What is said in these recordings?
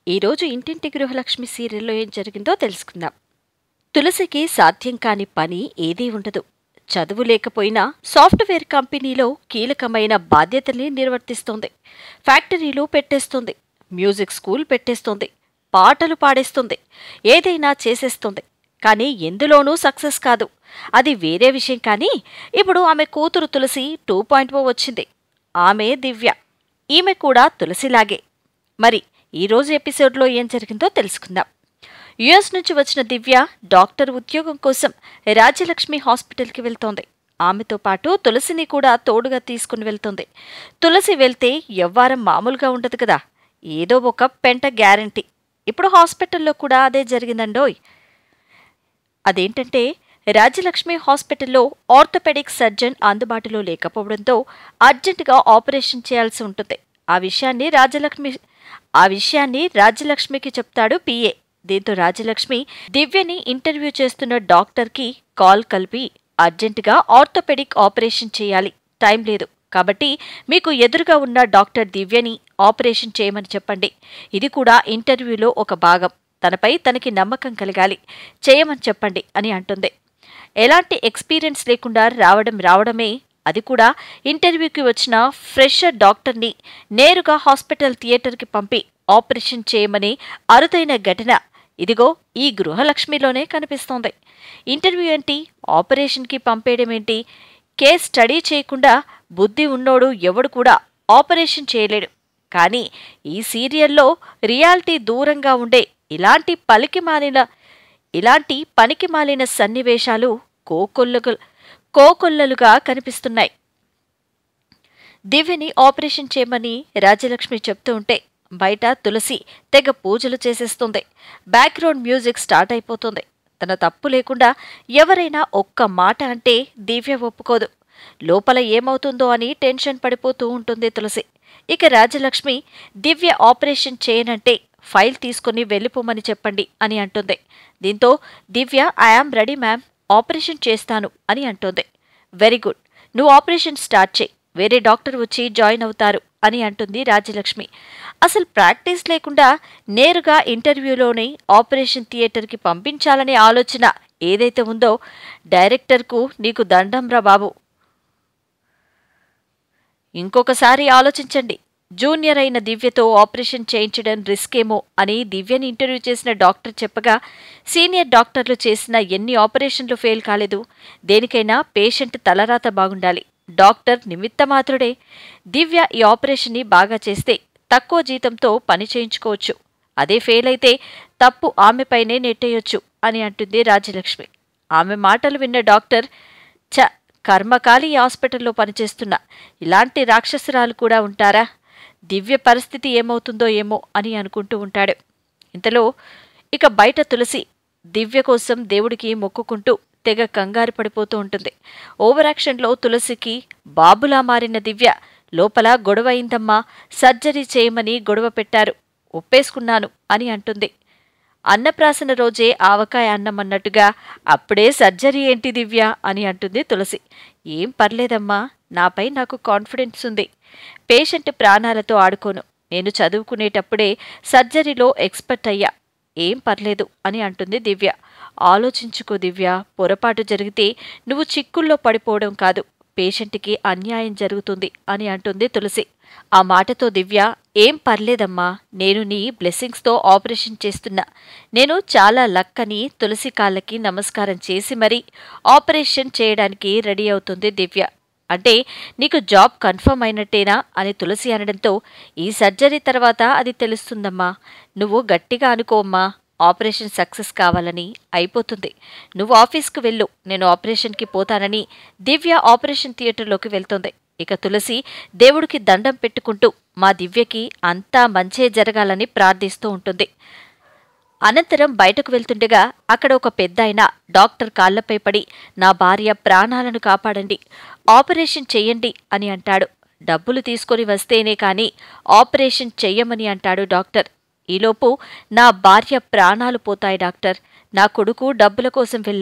ఈరోజు ఇంటింటి గృహలక్ష్మి సీరియల్లో ఏం జరిగిందో తెలుసుకుందాం తులసికి సాధ్యం కాని పని ఏదీ ఉండదు చదువు లేకపోయినా సాఫ్ట్వేర్ కంపెనీలో కీలకమైన బాధ్యతల్ని నిర్వర్తిస్తోంది ఫ్యాక్టరీలు పెట్టేస్తుంది మ్యూజిక్ స్కూల్ పెట్టేస్తుంది పాటలు పాడేస్తుంది ఏదైనా చేసేస్తుంది కానీ ఎందులోనూ సక్సెస్ కాదు అది వేరే విషయం కానీ ఇప్పుడు ఆమె కూతురు తులసి టూ పాయింట్ ఓ వచ్చింది ఆమె దివ్య ఈమె కూడా తులసిలాగే మరి ఈరోజు ఎపిసోడ్లో ఏం జరిగిందో తెలుసుకుందాం యుఎస్ నుంచి వచ్చిన దివ్య డాక్టర్ ఉద్యోగం కోసం రాజ్యలక్ష్మి హాస్పిటల్కి వెళ్తోంది ఆమెతో పాటు తులసిని కూడా తోడుగా తీసుకుని వెళ్తుంది తులసి వెళ్తే ఎవ్వారం మామూలుగా ఉండదు కదా ఏదో ఒక పెంట గ్యారంటీ ఇప్పుడు హాస్పిటల్లో కూడా అదే జరిగిందండోయ్ అదేంటంటే రాజ్యలక్ష్మి హాస్పిటల్లో ఆర్థోపెడిక్ సర్జన్ అందుబాటులో లేకపోవడంతో అర్జెంటుగా ఆపరేషన్ చేయాల్సి ఉంటుంది ఆ విషయాన్ని రాజ్యలక్ష్మి ఆ విషయాన్ని రాజ్యలక్ష్మికి చెప్తాడు పిఏ దీంతో రాజ్యలక్ష్మి దివ్యని ఇంటర్వ్యూ చేస్తున్న డాక్టర్కి కాల్ కలిపి అర్జెంటుగా ఆర్థోపెడిక్ ఆపరేషన్ చేయాలి టైం లేదు కాబట్టి మీకు ఎదురుగా ఉన్న డాక్టర్ దివ్యని ఆపరేషన్ చేయమని చెప్పండి ఇది కూడా ఇంటర్వ్యూలో ఒక భాగం తనపై తనకి నమ్మకం కలగాలి చేయమని చెప్పండి అని అంటుంది ఎలాంటి ఎక్స్పీరియన్స్ లేకుండా రావడం రావడమే అది కూడా ఇంటర్వ్యూకి వచ్చిన ఫ్రెషర్ డాక్టర్ని నేరుగా హాస్పిటల్ థియేటర్కి పంపి ఆపరేషన్ చేయమని అరుదైన ఘటన ఇదిగో ఈ గృహలక్ష్మిలోనే కనిపిస్తోంది ఇంటర్వ్యూ ఏంటి ఆపరేషన్కి పంపేయడమేంటి కేస్ స్టడీ చేయకుండా బుద్ధి ఉన్నోడు ఎవడు కూడా ఆపరేషన్ చేయలేడు కానీ ఈ సీరియల్లో రియాలిటీ దూరంగా ఉండే ఇలాంటి పలికి మాలిన ఇలాంటి పనికి మాలిన సన్నివేశాలు కోకొల్లగు కోకొల్లలుగా కనిపిస్తున్నాయి దివ్యని ఆపరేషన్ చేయమని రాజ్యలక్ష్మి చెప్తూ ఉంటే బయట తులసి తెగ పూజలు చేసేస్తుంది బ్యాక్గ్రౌండ్ మ్యూజిక్ స్టార్ట్ అయిపోతుంది తన తప్పు లేకుండా ఎవరైనా ఒక్క మాట అంటే దివ్య ఒప్పుకోదు లోపల ఏమవుతుందో అని టెన్షన్ పడిపోతూ ఉంటుంది తులసి ఇక రాజలక్ష్మి దివ్య ఆపరేషన్ చేయనంటే ఫైల్ తీసుకుని వెళ్ళిపోమని చెప్పండి అని అంటుంది దీంతో Divya I am ready ma'am operation చేస్తాను అని అంటుంది వెరీ గుడ్ నువ్వు ఆపరేషన్ స్టార్ట్ చేయి వేరే డాక్టర్ వచ్చి జాయిన్ అవుతారు అని అంటుంది రాజ్యలక్ష్మి అసలు ప్రాక్టీస్ లేకుండా నేరుగా ఇంటర్వ్యూలోనే ఆపరేషన్ థియేటర్కి పంపించాలనే ఆలోచన ఏదైతే ఉందో డైరెక్టర్కు నీకు దండంరా బాబు ఇంకొకసారి ఆలోచించండి జూనియర్ అయిన దివ్యతో ఆపరేషన్ చేయించడం రిస్క్ ఏమో అని దివ్యని ఇంటర్వ్యూ చేసిన డాక్టర్ చెప్పగా సీనియర్ డాక్టర్లు చేసిన ఎన్ని ఆపరేషన్లు ఫెయిల్ కాలేదు దేనికైనా పేషెంట్ తలరాత బాగుండాలి డాక్టర్ నిమిత్తమాత్రుడే దివ్య ఈ ఆపరేషన్ని బాగా చేస్తే తక్కువ జీతంతో పని చేయించుకోవచ్చు అదే ఫెయిల్ అయితే తప్పు ఆమెపైనే నెట్టేయొచ్చు అని అంటుంది రాజ్యలక్ష్మి ఆమె మాటలు విన్న డాక్టర్ చ కర్మకాలి ఈ హాస్పిటల్లో పనిచేస్తున్న ఇలాంటి రాక్షసురాలు కూడా ఉంటారా దివ్య పరిస్థితి ఏమవుతుందో ఏమో అని అనుకుంటూ ఉంటాడు ఇంతలో ఇక బయట తులసి దివ్య కోసం దేవుడికి మొక్కుకుంటూ తెగ కంగారు పడిపోతూ ఉంటుంది ఓవర్ యాక్షన్లో తులసికి బాబులా మారిన దివ్య లోపల గొడవ అయిందమ్మా సర్జరీ చేయమని గొడవ పెట్టారు ఒప్పేసుకున్నాను అని అంటుంది అన్నప్రాసన రోజే ఆవకాయ అన్నం అన్నట్టుగా అప్పుడే సర్జరీ ఏంటి దివ్య అని అంటుంది తులసి ఏం పర్లేదమ్మా నాపై నాకు కాన్ఫిడెన్స్ ఉంది పేషెంట్ ప్రాణాలతో ఆడుకోను నేను చదువుకునేటప్పుడే సర్జరీలో ఎక్స్పర్ట్ అయ్యా ఏం పర్లేదు అని అంటుంది దివ్య ఆలోచించుకో దివ్య పొరపాటు జరిగితే నువ్వు చిక్కుల్లో పడిపోవడం కాదు పేషెంట్కి అన్యాయం జరుగుతుంది అని అంటుంది తులసి ఆ మాటతో దివ్య ఏం పర్లేదమ్మా నేను నీ బ్లెస్సింగ్స్తో ఆపరేషన్ చేస్తున్నా నేను చాలా లక్ అని తులసి కాళ్ళకి నమస్కారం చేసి మరీ ఆపరేషన్ చేయడానికి రెడీ అవుతుంది దివ్య అంటే నీకు జాబ్ కన్ఫర్మ్ అయినట్టేనా అని తులసి అనడంతో ఈ సర్జరీ తర్వాత అది తెలుస్తుందమ్మా నువ్వు గట్టిగా అనుకోమ్మా ఆపరేషన్ సక్సెస్ కావాలని అయిపోతుంది నువ్వు ఆఫీస్కు వెళ్ళు నేను ఆపరేషన్కి పోతానని దివ్య ఆపరేషన్ థియేటర్లోకి వెళ్తుంది ఇక తులసి దేవుడికి దండం పెట్టుకుంటూ మా దివ్యకి అంతా మంచే జరగాలని ప్రార్థిస్తూ ఉంటుంది అనంతరం బయటకు వెళ్తుండగా అక్కడ ఒక పెద్దాయన డాక్టర్ కాళ్లపై పడి నా భార్య ప్రాణాలను కాపాడండి ఆపరేషన్ చెయ్యండి అని అంటాడు డబ్బులు తీసుకొని వస్తేనే కాని ఆపరేషన్ చెయ్యమని అంటాడు డాక్టర్ ఈలోపు నా భార్య ప్రాణాలు పోతాయి డాక్టర్ నా కొడుకు డబ్బుల కోసం వెళ్ళాడు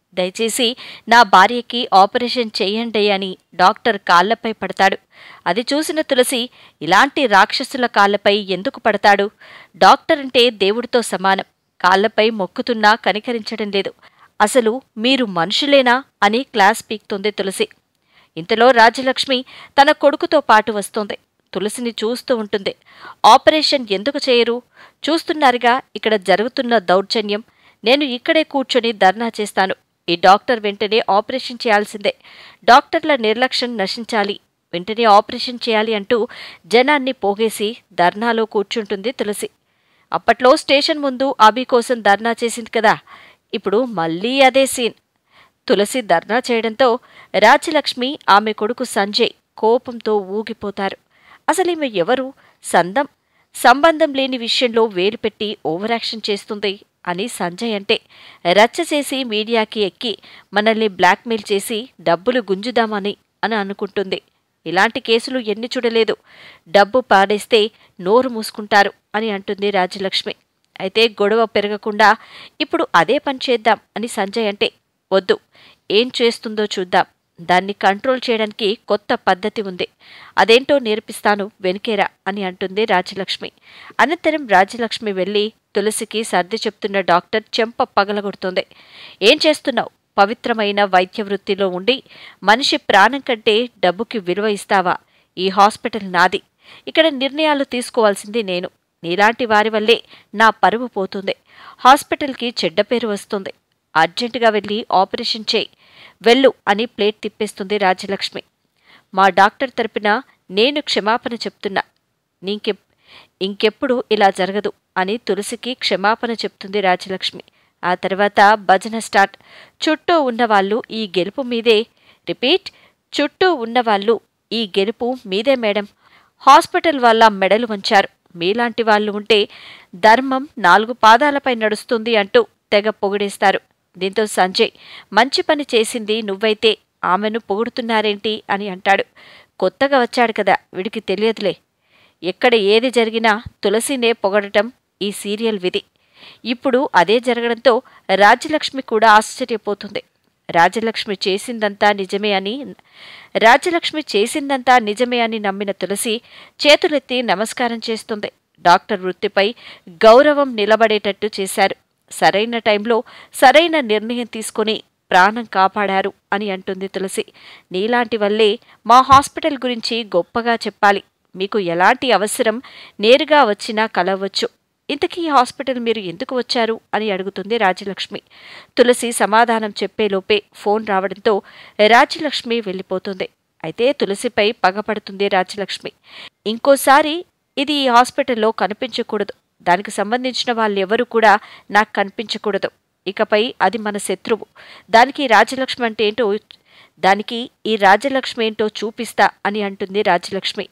దయచేసి నా భార్యకి ఆపరేషన్ చేయండి అని డాక్టర్ కాళ్లపై పడతాడు అది చూసిన తులసి ఇలాంటి రాక్షసుల కాళ్లపై ఎందుకు పడతాడు డాక్టర్ అంటే దేవుడితో సమానం కాళ్లపై మొక్కుతున్నా కనికరించడం లేదు అసలు మీరు మనుషులేనా అని క్లాస్ పీక్తుంది తులసి ఇంతలో రాజ్యలక్ష్మి తన కొడుకుతో పాటు వస్తోంది తులసిని చూస్తూ ఉంటుంది ఆపరేషన్ ఎందుకు చేయరు చూస్తున్నారుగా ఇక్కడ జరుగుతున్న దౌర్జన్యం నేను ఇక్కడే కూర్చొని ధర్నా చేస్తాను ఈ డాక్టర్ వెంటనే ఆపరేషన్ చేయాల్సిందే డాక్టర్ల నిర్లక్ష్యం నశించాలి వెంటనే ఆపరేషన్ చేయాలి అంటూ జనాన్ని పోగేసి ధర్నాలో కూర్చుంటుంది తులసి అప్పట్లో స్టేషన్ ముందు అభి కోసం ధర్నా చేసింది కదా ఇప్పుడు మళ్ళీ అదే సీన్ తులసి ధర్నా చేయడంతో రాజ్యలక్ష్మి ఆమె కొడుకు సంజయ్ కోపంతో ఊగిపోతారు అసలు ఈమె ఎవరు సందం సంబంధం లేని విషయంలో వేలు పెట్టి ఓవరాక్షన్ చేస్తుంది అని సంజయ్ అంటే రచ్చ చేసి మీడియాకి ఎక్కి మనల్ని బ్లాక్మెయిల్ చేసి డబ్బులు గుంజుదామని అని అనుకుంటుంది ఇలాంటి కేసులు ఎన్ని చూడలేదు డబ్బు పాడేస్తే నోరు మూసుకుంటారు అని అంటుంది రాజ్యలక్ష్మి అయితే గొడవ పెరగకుండా ఇప్పుడు అదే పని చేద్దాం అని సంజయ్ అంటే వద్దు ఏం చేస్తుందో చూద్దాం దాన్ని కంట్రోల్ చేయడానికి కొత్త పద్ధతి ఉంది అదేంటో నేర్పిస్తాను వెనుకేరా అని అంటుంది రాజ్యలక్ష్మి అనంతరం రాజ్యలక్ష్మి వెళ్ళి తులసికి సర్ది చెప్తున్న డాక్టర్ చెంప పగలగొడుతోంది ఏం చేస్తున్నావు పవిత్రమైన వైద్య వృత్తిలో ఉండి మనిషి ప్రాణం కంటే డబ్బుకి విలువ ఇస్తావా ఈ హాస్పిటల్ నాది ఇక్కడ నిర్ణయాలు తీసుకోవాల్సింది నేను నీలాంటి వారి వల్లే నా పరువు పోతుంది హాస్పిటల్కి చెడ్డ పేరు వస్తుంది అర్జెంటుగా వెళ్ళి ఆపరేషన్ చేయి వెళ్ళు అని ప్లేట్ తిప్పేస్తుంది రాజ్యలక్ష్మి మా డాక్టర్ తరపున నేను క్షమాపణ చెప్తున్నా నీకె ఇంకెప్పుడు ఇలా జరగదు అని తులసికి క్షమాపణ చెప్తుంది రాజ్యలక్ష్మి ఆ తర్వాత భజన స్టార్ట్ చుట్టూ ఉన్నవాళ్ళు ఈ గెలుపు మీదే రిపీట్ చుట్టూ ఉన్నవాళ్ళు ఈ గెలుపు మీదే మేడం హాస్పిటల్ వాళ్ళ మెడలు వంచారు మీలాంటి వాళ్ళు ఉంటే ధర్మం నాలుగు పాదాలపై నడుస్తుంది అంటూ తెగ పొగిడేస్తారు దీంతో సంజయ్ మంచి పని చేసింది నువ్వైతే ఆమెను పొగుడుతున్నారేంటి అని అంటాడు కొత్తగా వచ్చాడు కదా వీడికి తెలియదులే ఎక్కడ ఏది జరిగినా తులసినే పొగడటం ఈ సీరియల్ విధి ఇప్పుడు అదే జరగడంతో రాజ్యలక్ష్మి కూడా ఆశ్చర్యపోతుంది రాజ్యలక్ష్మి చేసిందంతా నిజమే అని రాజ్యలక్ష్మి చేసిందంతా నిజమే అని నమ్మిన తులసి చేతులెత్తి నమస్కారం చేస్తుంది డాక్టర్ వృత్తిపై గౌరవం నిలబడేటట్టు చేశారు సరైన టైంలో సరైన నిర్ణయం తీసుకుని ప్రాణం కాపాడారు అని అంటుంది తులసి నీలాంటి వల్లే మా హాస్పిటల్ గురించి గొప్పగా చెప్పాలి మీకు ఎలాంటి అవసరం నేరుగా వచ్చినా కలవచ్చు ఇంతకీ ఈ హాస్పిటల్ మీరు ఎందుకు వచ్చారు అని అడుగుతుంది రాజ్యలక్ష్మి తులసి సమాధానం చెప్పేలోపే ఫోన్ రావడంతో రాజ్యలక్ష్మి వెళ్ళిపోతుంది అయితే తులసిపై పగపడుతుంది రాజ్యలక్ష్మి ఇంకోసారి ఇది ఈ హాస్పిటల్లో కనిపించకూడదు దానికి సంబంధించిన వాళ్ళెవరూ కూడా నాకు కనిపించకూడదు ఇకపై అది మన శత్రువు దానికి రాజ్యలక్ష్మి అంటే ఏంటో దానికి ఈ రాజ్యలక్ష్మి ఏంటో చూపిస్తా అని అంటుంది రాజ్యలక్ష్మి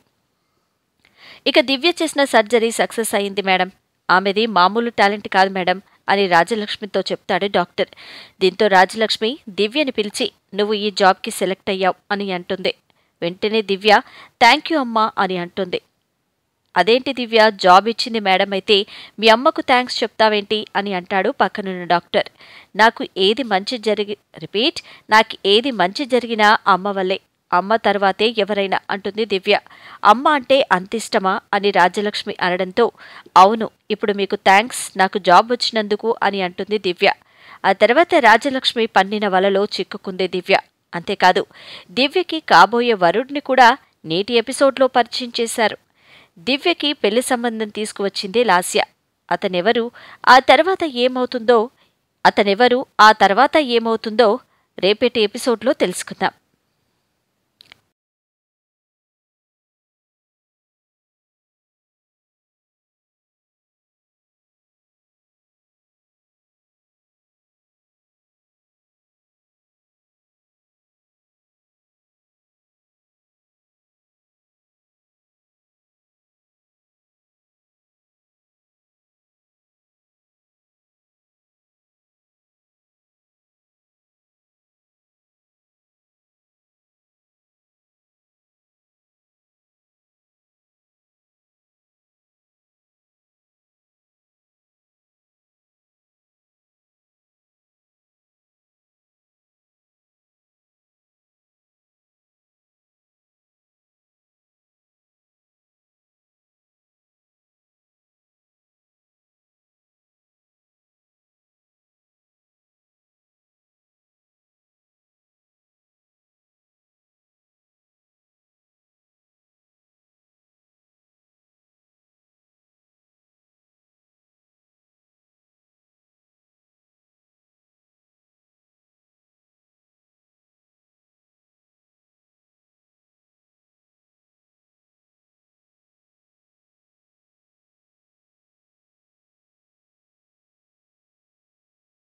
ఇక దివ్య చేసిన సర్జరీ సక్సెస్ అయింది మేడం ఆమెది మామూలు టాలెంట్ కాదు మేడం అని రాజలక్ష్మితో చెప్తాడు డాక్టర్ దీంతో రాజలక్ష్మి దివ్యని పిలిచి నువ్వు ఈ జాబ్కి సెలెక్ట్ అయ్యావు అని అంటుంది వెంటనే దివ్య థ్యాంక్ యూ అమ్మా అని అంటుంది అదేంటి దివ్య జాబ్ ఇచ్చింది మేడం అయితే మీ అమ్మకు థ్యాంక్స్ చెప్తావేంటి అని అంటాడు పక్కనున్న డాక్టర్ నాకు ఏది మంచి జరిగి రిపీట్ నాకు ఏది మంచి జరిగినా అమ్మ వల్లే అమ్మ తర్వాతే ఎవరైనా అంటుంది దివ్య అమ్మ అంటే అంతిష్టమా అని రాజ్యలక్ష్మి అనడంతో అవును ఇప్పుడు మీకు థ్యాంక్స్ నాకు జాబ్ వచ్చినందుకు అని అంటుంది దివ్య ఆ తర్వాత రాజ్యలక్ష్మి పన్నిన వలలో చిక్కుకుంది దివ్య అంతేకాదు దివ్యకి కాబోయే వరుడిని కూడా నేటి ఎపిసోడ్లో పరిచయం చేశారు దివ్యకి పెళ్లి సంబంధం తీసుకువచ్చింది లాస్య అతనెవరు ఆ తర్వాత ఏమవుతుందో అతనెవరు ఆ తర్వాత ఏమవుతుందో రేపటి ఎపిసోడ్లో తెలుసుకుందాం